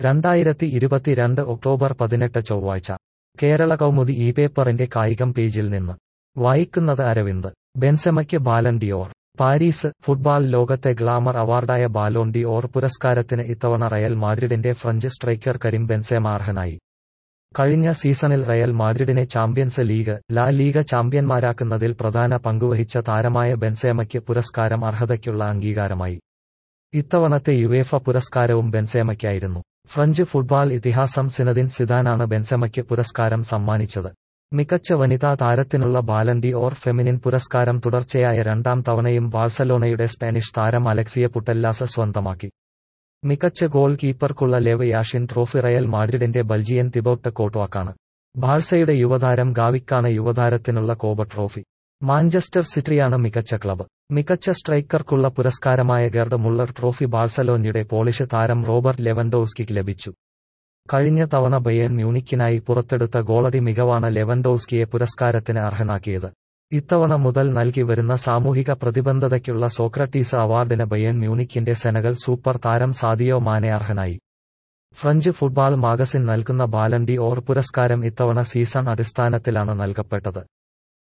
രണ്ടായിരത്തി ഇരുപത്തിരണ്ട് ഒക്ടോബർ പതിനെട്ട് ചൊവ്വാഴ്ച കേരള കൗമുദി ഈ പേപ്പറിന്റെ കായികം പേജിൽ നിന്ന് വായിക്കുന്നത് അരവിന്ദ് ബെൻസെമയ്ക്ക് ബാലൻ ഡിയോർ പാരീസ് ഫുട്ബാൾ ലോകത്തെ ഗ്ലാമർ അവാർഡായ ബാലോൺ ഡി ഓർ പുരസ്കാരത്തിന് ഇത്തവണ റയൽ മാഡ്രിഡിന്റെ ഫ്രഞ്ച് സ്ട്രൈക്കർ കരീം ബെൻസേമ അർഹനായി കഴിഞ്ഞ സീസണിൽ റയൽ മാഡ്രിഡിനെ ചാമ്പ്യൻസ് ലീഗ് ലാ ലീഗ ചാമ്പ്യന്മാരാക്കുന്നതിൽ പ്രധാന പങ്കുവഹിച്ച താരമായ ബെൻസേമയ്ക്ക് പുരസ്കാരം അർഹതയ്ക്കുള്ള അംഗീകാരമായി ഇത്തവണത്തെ യുവേഫ പുരസ്കാരവും ബെൻസേമയ്ക്കായിരുന്നു ഫ്രഞ്ച് ഫുട്ബാൾ ഇതിഹാസം സിനദിൻ സിദാനാണ് ബെൻസെമയ്ക്ക് പുരസ്കാരം സമ്മാനിച്ചത് മികച്ച വനിതാ താരത്തിനുള്ള ബാലൻഡി ഓർ ഫെമിനിൻ പുരസ്കാരം തുടർച്ചയായ രണ്ടാം തവണയും ബാഴ്സലോണയുടെ സ്പാനിഷ് താരം അലക്സിയ പുട്ടല്ലാസ സ്വന്തമാക്കി മികച്ച ഗോൾ കീപ്പർക്കുള്ള ലെവ് യാഷിൻ ട്രോഫി റയൽ മാഡ്രിഡിന്റെ ബൽജിയൻ തിബോട്ട് കോട്ട്വാക്കാണ് ബാഴ്സയുടെ യുവതാരം ഗാവിക്കാണ് യുവതാരത്തിനുള്ള കോബ ട്രോഫി മാഞ്ചസ്റ്റർ സിറ്റിയാണ് മികച്ച ക്ലബ്ബ് മികച്ച സ്ട്രൈക്കർക്കുള്ള പുരസ്കാരമായ ഗർഡ് മുള്ളർ ട്രോഫി ബാഴ്സലോനയുടെ പോളിഷ് താരം റോബർട്ട് ലെവൻഡോവ്സ്കിക്ക് ലഭിച്ചു കഴിഞ്ഞ തവണ ബയേൺ മ്യൂണിക്കിനായി പുറത്തെടുത്ത ഗോളടി മികവാണ് ലെവൻഡോവ്സ്കിയെ പുരസ്കാരത്തിന് അർഹനാക്കിയത് ഇത്തവണ മുതൽ നൽകി വരുന്ന സാമൂഹിക പ്രതിബദ്ധതയ്ക്കുള്ള സോക്രട്ടീസ് അവാർഡിന് ബയേൺ മ്യൂണിക്കിന്റെ സെനഗൽ സൂപ്പർ താരം സാദിയോ മാനെ അർഹനായി ഫ്രഞ്ച് ഫുട്ബാൾ മാഗസിൻ നൽകുന്ന ബാലൻഡി ഓർ പുരസ്കാരം ഇത്തവണ സീസൺ അടിസ്ഥാനത്തിലാണ് നൽകപ്പെട്ടത്